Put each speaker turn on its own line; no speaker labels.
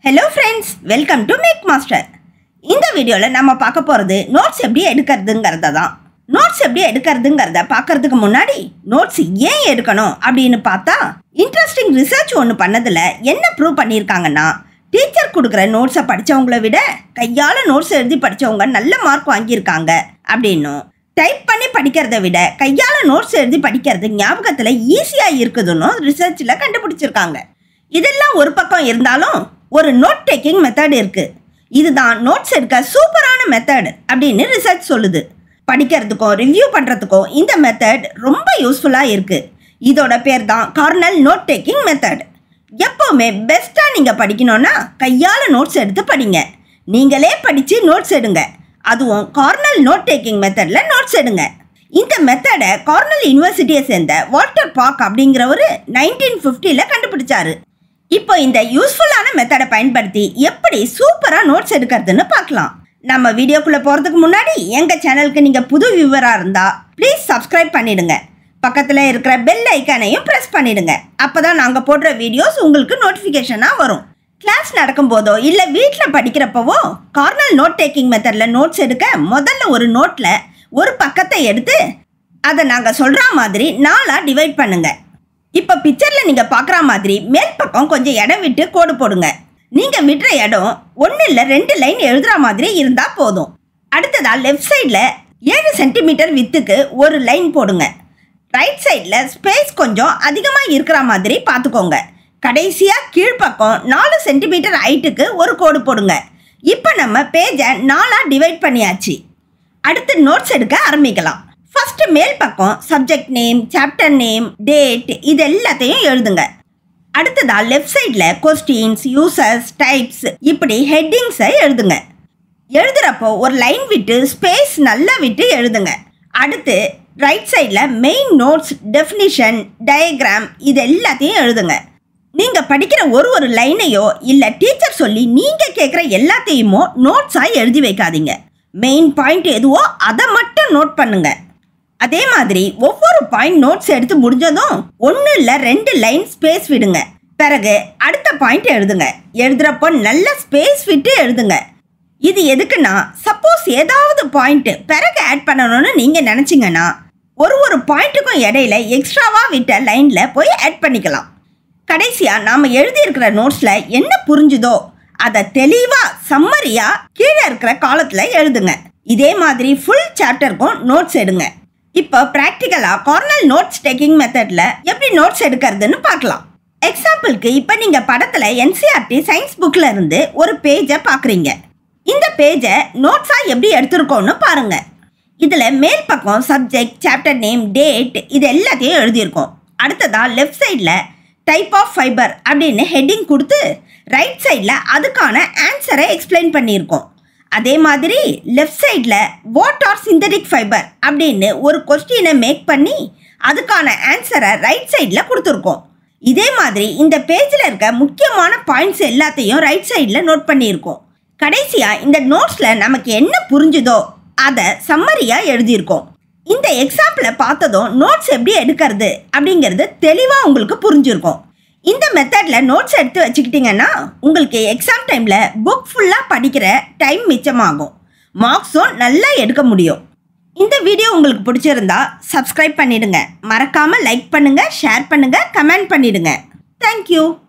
hello friends welcome to make master இந்த வீடியோவில் நம்ம பார்க்க போகிறது நோட்ஸ் எப்படி எடுக்கிறதுங்கிறத தான் நோட்ஸ் எப்படி எடுக்கிறதுங்கிறத பார்க்கறதுக்கு முன்னாடி நோட்ஸ் ஏன் எடுக்கணும் அப்படின்னு பார்த்தா இன்ட்ரெஸ்டிங் ரிசர்ச் ஒன்று பண்ணதில் என்ன ப்ரூவ் பண்ணியிருக்காங்கன்னா டீச்சர் கொடுக்குற நோட்ஸை படித்தவங்கள விட கையால் நோட்ஸ் எழுதி படித்தவங்க நல்ல மார்க் வாங்கியிருக்காங்க அப்படின்னும் டைப் பண்ணி படிக்கிறத விட கையால் நோட்ஸ் எழுதி படிக்கிறது ஞாபகத்தில் ஈஸியாக இருக்குதுன்னு ரிசர்ச்சில் கண்டுபிடிச்சிருக்காங்க இதெல்லாம் ஒரு பக்கம் இருந்தாலும் ஒரு நோட் டேக்கிங் மெத்தட் இருக்கு இதுதான் நோட்ஸ் எடுக்க சூப்பரான மெத்தட் அப்படின்னு ரிசர்ச் சொல்லுது படிக்கிறதுக்கும் ரிவ்யூ பண்ணுறதுக்கும் இந்த மெத்தட் ரொம்ப யூஸ்ஃபுல்லாக இருக்கு இதோட பேர் தான் கார்னல் நோட் டேக்கிங் மெத்தட் எப்போவுமே பெஸ்ட்டாக நீங்கள் படிக்கணும்னா கையால் நோட்ஸ் எடுத்து படிங்க நீங்களே படித்து நோட்ஸ் எடுங்க அதுவும் கார்னல் நோட் டேக்கிங் மெத்தடில் நோட்ஸ் எடுங்க இந்த மெத்தடை கார்னல் யூனிவர்சிட்டியை சேர்ந்த வால்டர் பாக் அப்படிங்கிறவர் நைன்டீன் ஃபிஃப்டியில் கண்டுபிடிச்சாரு இப்போ இந்த யூஸ்ஃபுல்லான மெத்தடை பயன்படுத்தி எப்படி சூப்பராக நோட்ஸ் எடுக்கிறதுன்னு பார்க்கலாம் நம்ம வீடியோக்குள்ளே போகிறதுக்கு முன்னாடி எங்கள் சேனலுக்கு நீங்கள் புது வியூவராக இருந்தால் ப்ளீஸ் சப்ஸ்கிரைப் பண்ணிடுங்க பக்கத்தில் இருக்கிற பெல் ஐக்கானையும் ப்ரெஸ் பண்ணிடுங்க அப்போ தான் நாங்கள் போடுற வீடியோஸ் உங்களுக்கு நோட்டிஃபிகேஷனாக வரும் கிளாஸ் நடக்கும்போதோ இல்லை வீட்டில் படிக்கிறப்பவோ கார்னல் நோட் டேக்கிங் மெத்தடில் நோட்ஸ் எடுக்க முதல்ல ஒரு நோட்டில் ஒரு பக்கத்தை எடுத்து அதை நாங்கள் சொல்கிற மாதிரி நாலாக டிவைட் பண்ணுங்க இப்போ பிக்சரில் நீங்கள் பார்க்குற மாதிரி மேல் பக்கம் கொஞ்சம் இடம் விட்டு கோடு போடுங்க நீங்கள் விடுற இடம் ஒன்று இல்லை ரெண்டு லைன் எழுதுகிற மாதிரி இருந்தால் போதும் அடுத்ததாக லெஃப்ட் சைடில் ஏழு சென்டிமீட்டர் வித்துக்கு ஒரு லைன் போடுங்க ரைட் சைடில் ஸ்பேஸ் கொஞ்சம் அதிகமாக இருக்கிற மாதிரி பார்த்துக்கோங்க கடைசியாக கீழ்ப்பக்கம் நாலு சென்டிமீட்டர் ஹைட்டுக்கு ஒரு கோடு போடுங்க இப்போ நம்ம பேஜை நாலாக டிவைட் பண்ணியாச்சு அடுத்து நோட்ஸ் எடுக்க ஆரம்பிக்கலாம் ஃபர்ஸ்ட் மேல் பக்கம் subject name chapter name date இது எல்லாத்தையும் எழுதுங்க அடுத்ததா லெஃப்ட் சைடில் கொஸ்டின்ஸ் யூசர்ஸ் டைப்ஸ் இப்படி ஹெட்டிங்ஸை எழுதுங்க எழுதுறப்போ ஒரு லைன் விட்டு ஸ்பேஸ் நல்லா விட்டு எழுதுங்க அடுத்து ரைட் சைடில் மெயின் நோட்ஸ் டெஃபினிஷன் டயக்ராம் இது எல்லாத்தையும் எழுதுங்க நீங்கள் படிக்கிற ஒரு ஒரு லைனையோ இல்லை டீச்சர் சொல்லி நீங்கள் கேட்குற எல்லாத்தையுமோ நோட்ஸாக எழுதி வைக்காதீங்க மெயின் பாயிண்ட் எதுவோ அதை மட்டும் நோட் பண்ணுங்க அதே மாதிரி ஒவ்வொரு பாயிண்ட் நோட்ஸ் எடுத்து முடிஞ்சதும் ஒன்று இல்லை ரெண்டு லைன் ஸ்பேஸ் விடுங்க பிறகு அடுத்த பாயிண்ட் எழுதுங்க எழுதுறப்போ நல்ல ஸ்பேஸ் விட்டு எழுதுங்க இது எதுக்குன்னா சப்போஸ் ஏதாவது பாயிண்ட் பிறகு ஆட் பண்ணணும்னு நீங்கள் நினச்சிங்கன்னா ஒரு ஒரு பாயிண்ட்டுக்கும் இடையில எக்ஸ்ட்ராவாக விட்ட லைனில் போய் ஆட் பண்ணிக்கலாம் கடைசியாக நாம் எழுதியிருக்கிற நோட்ஸில் என்ன புரிஞ்சுதோ அதை தெளிவாக சம்மரியாக கீழே இருக்கிற காலத்தில் எழுதுங்க இதே மாதிரி ஃபுல் சாப்டருக்கும் நோட்ஸ் எடுங்க இப்போ ப்ராக்டிக்கலாக கார்னல் நோட்ஸ் டேக்கிங் மெத்தடில் எப்படி நோட்ஸ் எடுக்கிறதுன்னு பார்க்கலாம் எக்ஸாம்பிளுக்கு இப்போ நீங்கள் படத்தில் என்சிஆர்டி சயின்ஸ் புக்கில் இருந்து ஒரு பேஜை பார்க்குறீங்க இந்த பேஜை நோட்ஸாக எப்படி எடுத்திருக்கோன்னு பாருங்க இதில் மேல் பக்கம் சப்ஜெக்ட் சாப்டர் நேம் டேட் இது எல்லாத்தையும் எழுதியிருக்கோம் அடுத்ததாக லெஃப்ட் சைடில் டைப் ஆஃப் ஃபைபர் அப்படின்னு ஹெட்டிங் கொடுத்து ரைட் சைடில் அதுக்கான ஆன்சரை எக்ஸ்பிளைன் பண்ணியிருக்கோம் அதே மாதிரி லெஃப்ட் சைடில் வாட் ஆர் சிந்தட்டிக் ஃபைபர் அப்படின்னு ஒரு கொஸ்டினை மேக் பண்ணி அதுக்கான ஆன்சரை ரைட் சைடில் கொடுத்துருக்கோம் இதே மாதிரி இந்த பேஜில் இருக்க முக்கியமான பாயிண்ட்ஸ் எல்லாத்தையும் ரைட் சைடில் நோட் பண்ணியிருக்கோம் கடைசியாக இந்த நோட்ஸில் நமக்கு என்ன புரிஞ்சுதோ அதை சம்மரியாக எழுதியிருக்கோம் இந்த எக்ஸாம்பிளை பார்த்ததும் நோட்ஸ் எப்படி எடுக்கிறது அப்படிங்கிறது தெளிவாக உங்களுக்கு புரிஞ்சிருக்கும் இந்த மெத்தடில் நோட்ஸ் எடுத்து வச்சுக்கிட்டிங்கன்னா உங்களுக்கு எக்ஸாம் டைமில் புக் ஃபுல்லாக படிக்கிற டைம் மிச்சமாகும் மார்க்ஸும் நல்லா எடுக்க முடியும் இந்த வீடியோ உங்களுக்கு பிடிச்சிருந்தா சப்ஸ்கிரைப் பண்ணிடுங்க மறக்காமல் லைக் பண்ணுங்கள் ஷேர் பண்ணுங்கள் கமெண்ட் பண்ணிடுங்க தேங்க்யூ